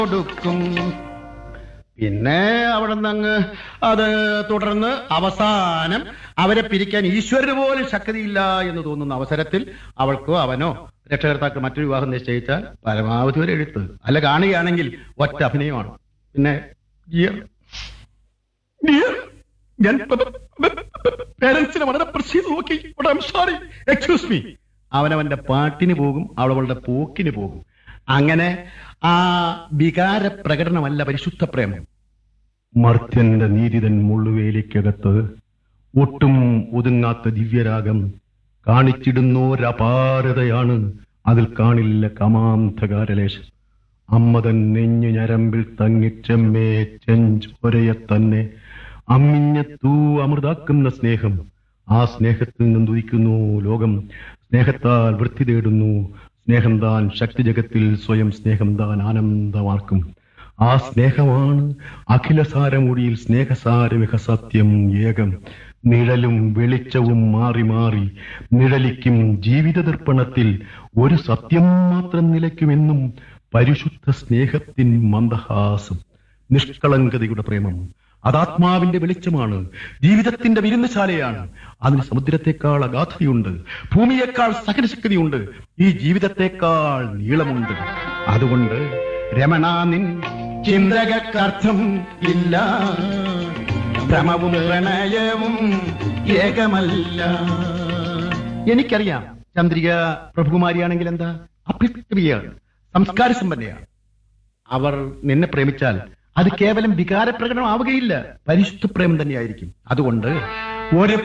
കൊടുക്കും പിന്നെ അവിടെ നിന്ന് അങ്ങ് അത് തുടർന്ന് അവസാനം അവരെ പിരിക്കാൻ ഈശ്വരന് പോലും ശക്തിയില്ല എന്ന് തോന്നുന്ന അവസരത്തിൽ അവൾക്കോ അവനോ രക്ഷകർത്താക്കൾ മറ്റൊരു വിവാഹം നിശ്ചയിച്ചാൽ പരമാവധി ഒരു എഴുത്ത് അല്ല കാണുകയാണെങ്കിൽ ഒറ്റ അഭിനയമാണ് പിന്നെ dear, dear, ഞാൻ പേരൻസിനെ വളരെ പ്രസീത് നോക്കി സോറി എക്സ്ക്യൂസ് മീ അവനവന്റെ പാട്ടിന് പോകും അവളവളുടെ പോക്കിന് പോകും അങ്ങനെ ആ വികാര പ്രകടനമല്ല പരിശുദ്ധ പ്രേമം മർത്യന്റെ നീതിതൻ മുള്ളുവേലിക്കകത്ത് ഒട്ടും ഒതുങ്ങാത്ത ദിവ്യരാഗം കാണിച്ചിടുന്നോരപാരതയാണ് അതിൽ കാണില്ല കമാന്ധകാരലേശം അമ്മതൻ നെഞ്ഞു ഞരമ്പിൽ തങ്ങിച്ചെമ്മേ ചെഞ്ചൊരയെ തന്നെ അമ്മിഞ്ഞ തൂ അമൃതാക്കുന്ന സ്നേഹം ആ സ്നേഹത്തിൽ നിന്നുദിക്കുന്നു ലോകം സ്നേഹത്താൽ വൃത്തി തേടുന്നു സ്നേഹം താൻ ശക്തി ജഗത്തിൽ സ്വയം സ്നേഹം താൻ ആനന്ദമാർക്കും ആ സ്നേഹമാണ് അഖിലസാരമുടിയിൽ സ്നേഹസാരമിക സത്യം ഏകം നിഴലും വെളിച്ചവും മാറി മാറി നിഴലിക്കും ജീവിത ദർപ്പണത്തിൽ ഒരു സത്യം മാത്രം നിലയ്ക്കുമെന്നും പരിശുദ്ധ സ്നേഹത്തിൻ മന്ദഹാസം നിഷ്കളങ്കതയുടെ പ്രേമം അതാത്മാവിന്റെ വെളിച്ചമാണ് ജീവിതത്തിന്റെ വിരുന്നുശാലയാണ് അതിന് സമുദ്രത്തെക്കാൾ അഗാധതയുണ്ട് ഭൂമിയേക്കാൾ സഹനശക്തിയുണ്ട് ഈ ജീവിതത്തെക്കാൾ നീളമുണ്ട് അതുകൊണ്ട് രമണ നിൻ ചിന്തകർത്തം ഇല്ല ഭ്രമവും പ്രണയവും ഏകമല്ല എനിക്കറിയാം ചന്ദ്രിക പ്രഭുകുമാരിയാണെങ്കിൽ എന്താ അഭിക്രിയാണ് സംസ്കാര സമ്പന്നയാണ് അവർ നിന്നെ പ്രേമിച്ചാൽ അത് കേവലം വികാരപ്രകടനമാവുകയില്ല പരിശുദ്ധ പ്രേമം തന്നെയായിരിക്കും അതുകൊണ്ട് ഒരു